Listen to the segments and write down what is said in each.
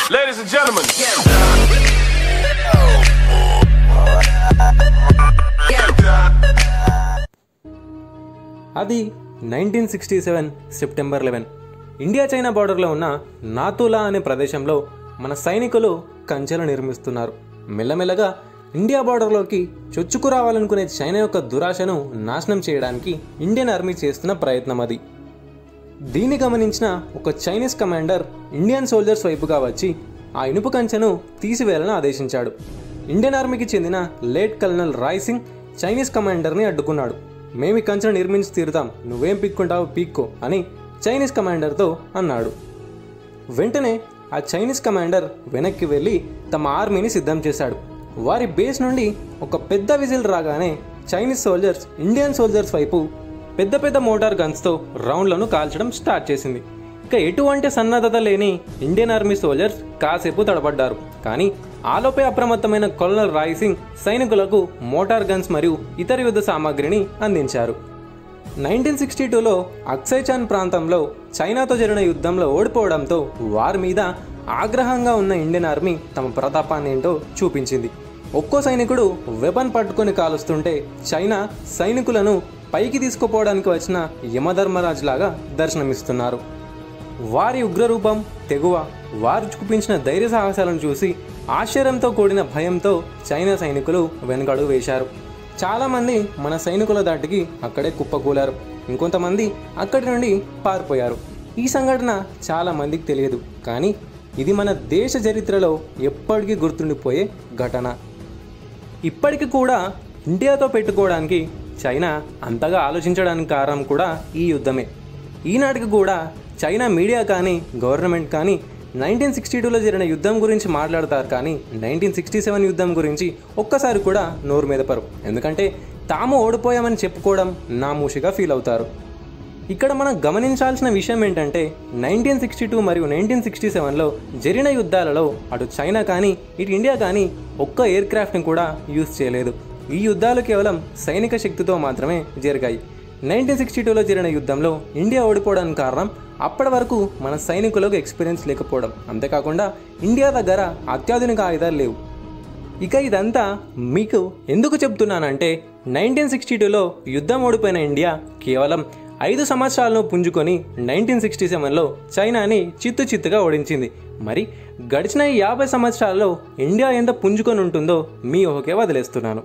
Ladies and gentlemen. అది nineteen sixty seven September eleven India China బార్డర్లో ఉన్న నాతులా అనే ప్రదేశంలో మన సైనికులు కంచెలు నిర్మిస్తున్నారు మెల్లమెల్లగా ఇండియా బార్డర్లోకి చొచ్చుకు రావాలనుకునే చైనా యొక్క దురాశను నాశనం చేయడానికి ఇండియన్ ఆర్మీ చేస్తున్న ప్రయత్నం అది దీన్ని గమనించిన ఒక చైనీస్ కమాండర్ ఇండియన్ సోల్జర్స్ వైపుగా వచ్చి ఆ ఇనుప కంచెను తీసివేయాలని ఆదేశించాడు ఇండియన్ ఆర్మీకి చెందిన late colonel Rai Singh Chinese కమాండర్ని అడ్డుకున్నాడు మేము ఈ కంచెను నిర్మించి తీరుతాం నువ్వేం పీక్కుంటావు పీక్కో అని చైనీస్ కమాండర్తో అన్నాడు వెంటనే ఆ చైనీస్ కమాండర్ వెనక్కి వెళ్ళి తమ ఆర్మీని సిద్ధం చేశాడు వారి బేస్ నుండి ఒక పెద్ద విజిల్ రాగానే చైనీస్ సోల్జర్స్ ఇండియన్ సోల్జర్స్ వైపు పెద్ద పెద్ద మోటార్ గన్స్తో రౌండ్లను కాల్చడం స్టార్ట్ చేసింది ఇక ఎటువంటి సన్నద్ధత లేని ఇండియన్ ఆర్మీ సోల్జర్స్ కాసేపు తడబడ్డారు కానీ ఆలోపే అప్రమత్తమైన కొలనల్ రాయ్ సింగ్ సైనికులకు మోటార్ గన్స్ మరియు ఇతర యుద్ధ సామాగ్రిని అందించారు నైన్టీన్ సిక్స్టీ టూలో అక్సైచాన్ ప్రాంతంలో చైనాతో జరిగిన యుద్ధంలో ఓడిపోవడంతో వారి మీద ఆగ్రహంగా ఉన్న ఇండియన్ ఆర్మీ తమ ప్రతాపాన్ని ఏంటో చూపించింది ఒక్కో సైనికుడు వెపన్ పట్టుకొని కాలుస్తుంటే చైనా సైనికులను పైకి తీసుకుపోవడానికి వచ్చిన యమధర్మరాజ్ లాగా దర్శనమిస్తున్నారు వారి ఉగ్రరూపం తెగువ వారు చూపించిన ధైర్య సాహసాలను చూసి ఆశ్చర్యంతో కూడిన భయంతో చైనా సైనికులు వెనుకడుగు వేశారు చాలామంది మన సైనికుల దాటికి అక్కడే కుప్పకూలారు ఇంకొంతమంది అక్కడి నుండి పారిపోయారు ఈ సంఘటన చాలా మందికి తెలియదు కానీ ఇది మన దేశ చరిత్రలో ఎప్పటికీ గుర్తుండిపోయే ఘటన ఇప్పటికి కూడా ఇండియాతో పెట్టుకోవడానికి చైనా అంతగా ఆలోచించడానికి కారణం కూడా ఈ యుద్ధమే ఈనాటికి కూడా చైనా మీడియా కానీ గవర్నమెంట్ కానీ నైన్టీన్ సిక్స్టీ టూలో జరిగిన యుద్ధం గురించి మాట్లాడతారు కానీ నైన్టీన్ సిక్స్టీ సెవెన్ యుద్ధం గురించి ఒక్కసారి కూడా నోరు మీదపరు ఎందుకంటే తాము ఓడిపోయామని చెప్పుకోవడం నామూషిగా ఫీల్ అవుతారు ఇక్కడ మనం గమనించాల్సిన విషయం ఏంటంటే నైన్టీన్ సిక్స్టీ టూ మరియు నైన్టీన్ సిక్స్టీ సెవెన్లో జరిగిన యుద్ధాలలో అటు చైనా కానీ ఇటు ఇండియా కానీ ఒక్క ఎయిర్ క్రాఫ్ట్ని కూడా యూజ్ చేయలేదు ఈ యుద్ధాలు కేవలం సైనిక శక్తితో మాత్రమే జరిగాయి నైన్టీన్ సిక్స్టీ టూలో జరిగిన యుద్ధంలో ఇండియా ఓడిపోవడానికి కారణం అప్పటి వరకు మన సైనికులకు ఎక్స్పీరియన్స్ లేకపోవడం అంతేకాకుండా ఇండియా దగ్గర అత్యాధునిక ఆయుధాలు లేవు ఇక ఇదంతా మీకు ఎందుకు చెప్తున్నానంటే నైన్టీన్ సిక్స్టీ టూలో యుద్ధం ఓడిపోయిన ఇండియా కేవలం ఐదు సంవత్సరాలను పుంజుకొని నైన్టీన్ సిక్స్టీ సెవెన్లో చైనాని చిత్తు చిత్తుగా ఓడించింది మరి గడిచిన ఈ యాభై సంవత్సరాల్లో ఇండియా ఎంత పుంజుకొని ఉంటుందో మీ ఊహకే వదిలేస్తున్నాను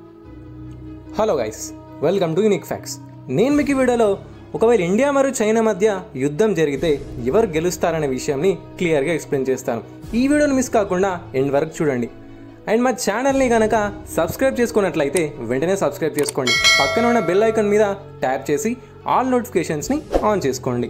hello guys welcome to unique facts నేను మీకు ఈ వీడియోలో ఒకవేళ ఇండియా మరియు చైనా మధ్య యుద్ధం జరిగితే ఎవరు గెలుస్తారనే విషయాన్ని క్లియర్గా ఎక్స్ప్లెయిన్ చేస్తాను ఈ వీడియోని మిస్ కాకుండా ఎండ్ వరకు చూడండి అండ్ మా ఛానల్ని కనుక సబ్స్క్రైబ్ చేసుకున్నట్లయితే వెంటనే సబ్స్క్రైబ్ చేసుకోండి పక్కన ఉన్న బెల్ ఐకాన్ మీద ట్యాప్ చేసి ఆల్ నోటిఫికేషన్స్ని ఆన్ చేసుకోండి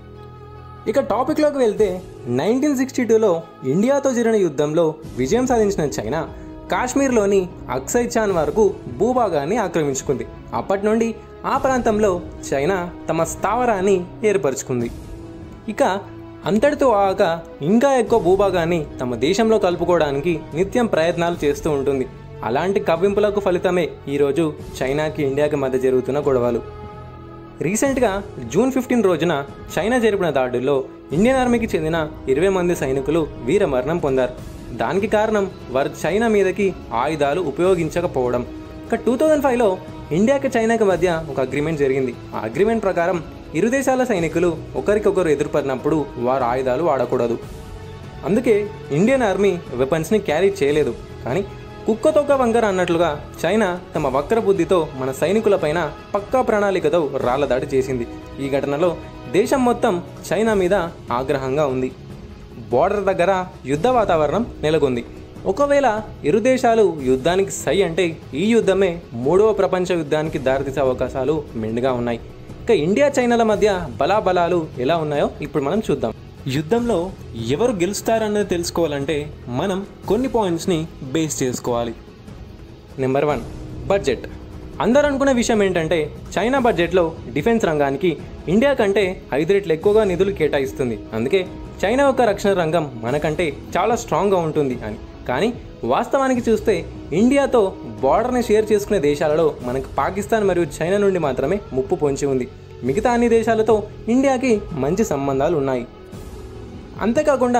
ఇక టాపిక్లోకి వెళ్తే నైన్టీన్ సిక్స్టీ టూలో ఇండియాతో జరిగిన యుద్ధంలో విజయం సాధించిన చైనా కాశ్మీర్లోని అక్సై చాన్ వరకు భూభాగాన్ని ఆక్రమించుకుంది అప్పటి నుండి ఆ ప్రాంతంలో చైనా తమ స్థావరాన్ని ఏర్పరచుకుంది ఇక అంతటితో ఆక ఇంకా ఎక్కువ భూభాగాన్ని తమ దేశంలో కలుపుకోవడానికి నిత్యం ప్రయత్నాలు చేస్తూ ఉంటుంది అలాంటి కవ్వింపులకు ఫలితమే ఈరోజు చైనాకి ఇండియాకి మధ్య జరుగుతున్న గొడవలు రీసెంట్గా జూన్ ఫిఫ్టీన్ రోజున చైనా జరిపిన దాడుల్లో ఇండియన్ ఆర్మీకి చెందిన ఇరవై మంది సైనికులు వీరమరణం పొందారు దానికి కారణం వారు చైనా మీదకి ఆయుధాలు ఉపయోగించకపోవడం ఇక టూ థౌజండ్ ఫైవ్లో ఇండియాకి చైనాకి మధ్య ఒక అగ్రిమెంట్ జరిగింది ఆ అగ్రిమెంట్ ప్రకారం ఇరు దేశాల సైనికులు ఒకరికొకరు ఎదురుపడినప్పుడు వారు ఆయుధాలు వాడకూడదు అందుకే ఇండియన్ ఆర్మీ వెపన్స్ని క్యారీ చేయలేదు కానీ కుక్కతోక వంకర అన్నట్లుగా చైనా తమ వక్ర బుద్ధితో మన సైనికులపైన పక్కా ప్రణాళికతో రాళ్లదాడి చేసింది ఈ ఘటనలో దేశం మొత్తం చైనా మీద ఆగ్రహంగా ఉంది బోర్డర్ దగ్గర యుద్ధ వాతావరణం నెలకొంది ఒకవేళ ఇరు దేశాలు యుద్ధానికి సై అంటే ఈ యుద్ధమే మూడవ ప్రపంచ యుద్ధానికి దారితీసే అవకాశాలు మెండుగా ఉన్నాయి ఇక ఇండియా చైనాల మధ్య బలాబలాలు ఎలా ఉన్నాయో ఇప్పుడు మనం చూద్దాం యుద్ధంలో ఎవరు గెలుస్తారన్నది తెలుసుకోవాలంటే మనం కొన్ని పాయింట్స్ని బేస్ చేసుకోవాలి నెంబర్ వన్ బడ్జెట్ అందరూ అనుకునే విషయం ఏంటంటే చైనా బడ్జెట్లో డిఫెన్స్ రంగానికి ఇండియా కంటే ఐదు రెట్లు ఎక్కువగా నిధులు కేటాయిస్తుంది అందుకే చైనా యొక్క రక్షణ రంగం మనకంటే చాలా స్ట్రాంగ్గా ఉంటుంది అని కానీ వాస్తవానికి చూస్తే ఇండియాతో బార్డర్ని షేర్ చేసుకునే దేశాలలో మనకు పాకిస్తాన్ మరియు చైనా నుండి మాత్రమే ముప్పు పొంచి ఉంది మిగతా అన్ని దేశాలతో ఇండియాకి మంచి సంబంధాలు ఉన్నాయి అంతేకాకుండా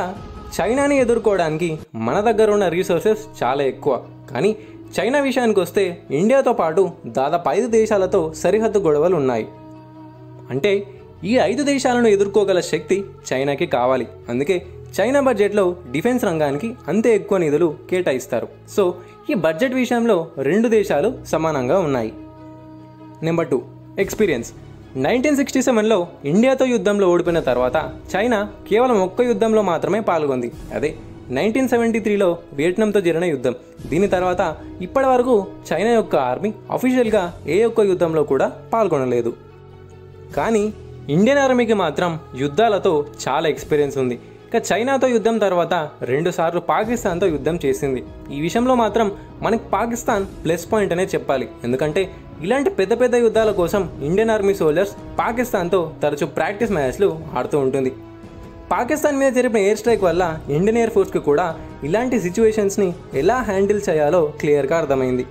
చైనాని ఎదుర్కోవడానికి మన దగ్గర ఉన్న రీసోర్సెస్ చాలా ఎక్కువ కానీ చైనా విషయానికి వస్తే ఇండియాతో పాటు దాదాపు ఐదు దేశాలతో సరిహద్దు గొడవలు ఉన్నాయి అంటే ఈ ఐదు దేశాలను ఎదుర్కోగల శక్తి చైనాకి కావాలి అందుకే చైనా బడ్జెట్లో డిఫెన్స్ రంగానికి అంతే ఎక్కువ నిధులు కేటాయిస్తారు సో ఈ బడ్జెట్ విషయంలో రెండు దేశాలు సమానంగా ఉన్నాయి number two experience nineteen sixty సెవెన్లో ఇండియాతో యుద్ధంలో ఓడిపోయిన తర్వాత చైనా కేవలం ఒక్క యుద్ధంలో మాత్రమే పాల్గొంది అదే నైన్టీన్ సెవెంటీ త్రీలో వియట్నాంతో జరిగిన యుద్ధం దీని తర్వాత ఇప్పటి వరకు చైనా యొక్క ఆర్మీ అఫీషియల్గా ఏ ఒక్క యుద్ధంలో కూడా పాల్గొనలేదు కానీ ఇండియన్ ఆర్మీకి మాత్రం యుద్ధాలతో చాలా ఎక్స్పీరియన్స్ ఉంది ఇక చైనాతో యుద్ధం తర్వాత రెండుసార్లు పాకిస్తాన్తో యుద్ధం చేసింది ఈ విషయంలో మాత్రం మనకి పాకిస్తాన్ ప్లస్ పాయింట్ అనే చెప్పాలి ఎందుకంటే ఇలాంటి పెద్ద పెద్ద యుద్ధాల కోసం ఇండియన్ ఆర్మీ సోల్జర్స్ పాకిస్తాన్తో తరచూ ప్రాక్టీస్ మ్యాచ్లు ఆడుతూ ఉంటుంది పాకిస్తాన్ మీద జరిపిన ఎయిర్ స్ట్రైక్ వల్ల ఇండియన్ ఎయిర్ ఫోర్స్కి కూడా ఇలాంటి సిచ్యువేషన్స్ని ఎలా హ్యాండిల్ చేయాలో క్లియర్గా అర్థమైంది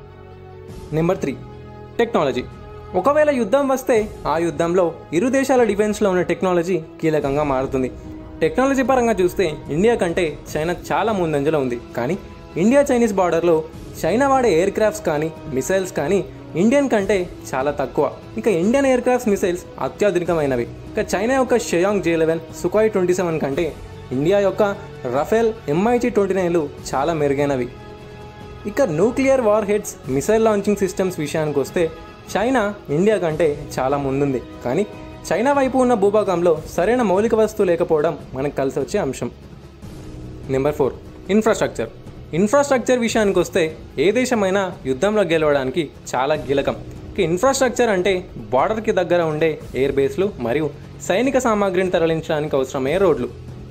నెంబర్ త్రీ టెక్నాలజీ ఒకవేళ యుద్ధం వస్తే ఆ యుద్ధంలో ఇరు దేశాల డిఫెన్స్లో ఉన్న టెక్నాలజీ కీలకంగా మారుతుంది టెక్నాలజీ పరంగా చూస్తే ఇండియా కంటే చైనా చాలా ముందంజలో ఉంది కానీ ఇండియా చైనీస్ బార్డర్లో చైనా వాడే ఎయిర్ క్రాఫ్ట్స్ కానీ మిసైల్స్ కానీ ఇండియన్ కంటే చాలా తక్కువ ఇక ఇండియన్ ఎయిర్ క్రాఫ్ట్స్ మిసైల్స్ అత్యాధునికమైనవి ఇక చైనా యొక్క Shenyang J eleven Sukhoi twenty seven కంటే ఇండియా యొక్క రఫేల్ ఎంఐజీ ట్వంటీ నైన్లు చాలా మెరుగైనవి ఇక nuclear warheads missile launching systems విషయానికి వస్తే చైనా ఇండియా కంటే చాలా ముందుంది కానీ చైనా వైపు ఉన్న భూభాగంలో సరైన మౌలిక వస్తువు లేకపోవడం మనకు కలిసి వచ్చే అంశం నెంబర్ ఫోర్ ఇన్ఫ్రాస్ట్రక్చర్ ఇన్ఫ్రాస్ట్రక్చర్ విషయానికి వస్తే ఏ దేశమైనా యుద్ధంలో గెలవడానికి చాలా కీలకం ఇక ఇన్ఫ్రాస్ట్రక్చర్ అంటే బార్డర్కి దగ్గర ఉండే ఎయిర్ బేస్లు మరియు సైనిక సామాగ్రిని తరలించడానికి అవసరమయ్యే రోడ్లు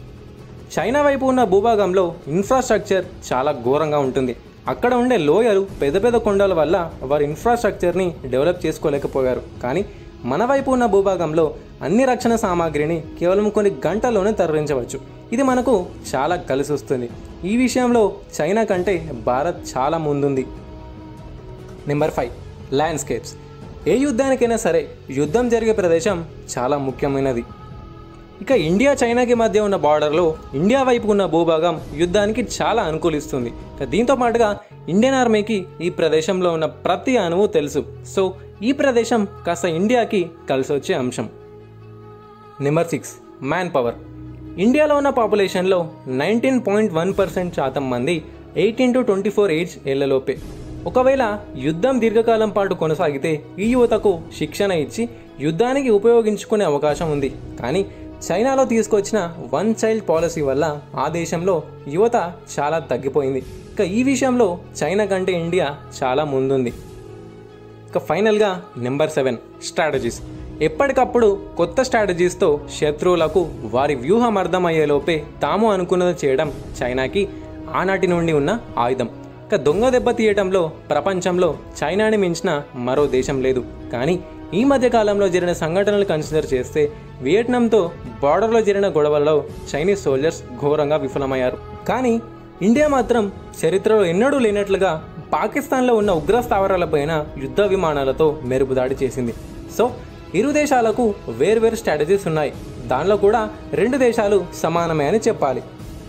చైనా వైపు ఉన్న భూభాగంలో ఇన్ఫ్రాస్ట్రక్చర్ చాలా ఘోరంగా ఉంటుంది అక్కడ ఉండే లోయలు పెద్ద పెద్ద కొండల వల్ల వారి ఇన్ఫ్రాస్ట్రక్చర్ని డెవలప్ చేసుకోలేకపోయారు కానీ మన వైపు ఉన్న భూభాగంలో అన్ని రక్షణ సామాగ్రిని కేవలం కొన్ని గంటల్లోనే తరలించవచ్చు ఇది మనకు చాలా కలిసి వస్తుంది ఈ విషయంలో చైనా కంటే భారత్ చాలా ముందుంది నెంబర్ ఫైవ్ ల్యాండ్స్కేప్స్ ఏ యుద్ధానికైనా సరే యుద్ధం జరిగే ప్రదేశం చాలా ముఖ్యమైనది ఇక ఇండియా చైనాకి మధ్య ఉన్న బార్డర్లో ఇండియా వైపు ఉన్న భూభాగం యుద్ధానికి చాలా అనుకూలిస్తుంది ఇక దీంతో పాటుగా ఇండియన్ ఆర్మీకి ఈ ప్రదేశంలో ఉన్న ప్రతి అణువు తెలుసు సో ఈ ప్రదేశం కాస్త ఇండియాకి కలిసి వచ్చే అంశం నెంబర్ సిక్స్ మ్యాన్ పవర్ ఇండియాలో ఉన్న పాపులేషన్లో నైన్టీన్ పాయింట్ వన్ పర్సెంట్ శాతం మంది eighteen to twenty four age ఏళ్లలోపే ఒకవేళ యుద్ధం దీర్ఘకాలం పాటు కొనసాగితే ఈ యువతకు శిక్షణ ఇచ్చి యుద్ధానికి ఉపయోగించుకునే అవకాశం ఉంది కానీ చైనాలో తీసుకొచ్చిన వన్ చైల్డ్ పాలసీ వల్ల ఆ దేశంలో యువత చాలా తగ్గిపోయింది ఇక ఈ విషయంలో చైనా కంటే ఇండియా చాలా ముందుంది ఇక ఫైనల్గా నెంబర్ సెవెన్ స్ట్రాటజీస్ ఎప్పటికప్పుడు కొత్త స్ట్రాటజీస్తో శత్రువులకు వారి వ్యూహం అర్థమయ్యేలోపే తాము అనుకున్నది చేయడం చైనాకి ఆనాటి నుండి ఉన్న ఆయుధం ఇక దొంగ దెబ్బ తీయటంలో ప్రపంచంలో చైనాని మించిన మరో దేశం లేదు కానీ ఈ మధ్య కాలంలో జరిగిన సంఘటనలు కన్సిడర్ చేస్తే వియట్నాంతో బార్డర్లో జరిగిన గొడవల్లో చైనీస్ సోల్జర్స్ ఘోరంగా విఫలమయ్యారు కానీ ఇండియా మాత్రం చరిత్రలో ఎన్నడూ లేనట్లుగా పాకిస్తాన్లో ఉన్న ఉగ్ర స్థావరాలపైన యుద్ధ విమానాలతో మెరుపుదాడి చేసింది సో ఇరు దేశాలకు వేర్వేరు స్ట్రాటజీస్ ఉన్నాయి దానిలో కూడా రెండు దేశాలు సమానమే అని చెప్పాలి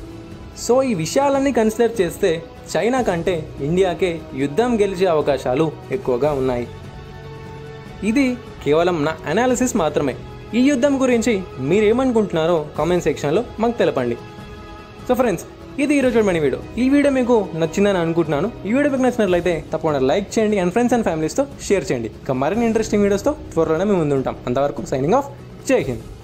సో ఈ విషయాలన్నీ కన్సిడర్ చేస్తే చైనా కంటే ఇండియాకే యుద్ధం గెలిచే అవకాశాలు ఎక్కువగా ఉన్నాయి ఇది కేవలం నా అనాలిసిస్ మాత్రమే ఈ యుద్ధం గురించి మీరేమనుకుంటున్నారో కామెంట్ సెక్షన్లో మాకు తెలపండి సో ఫ్రెండ్స్ ఇది ఈరోజు మనీ వీడియో ఈ వీడియో మీకు నచ్చిందని అనుకుంటున్నాను ఈ వీడియో మీకు నచ్చినట్లయితే తప్పకుండా లైక్ చేయండి అండ్ ఫ్రెండ్స్ అండ్ ఫ్యామిలీస్తో షేర్ చేయండి ఇక మరిన్ని ఇంట్రెస్టింగ్ వీడియోస్తో త్వరలోనే మేము ముందుంటాం అంతవరకు సైనింగ్ ఆఫ్ జై హింద్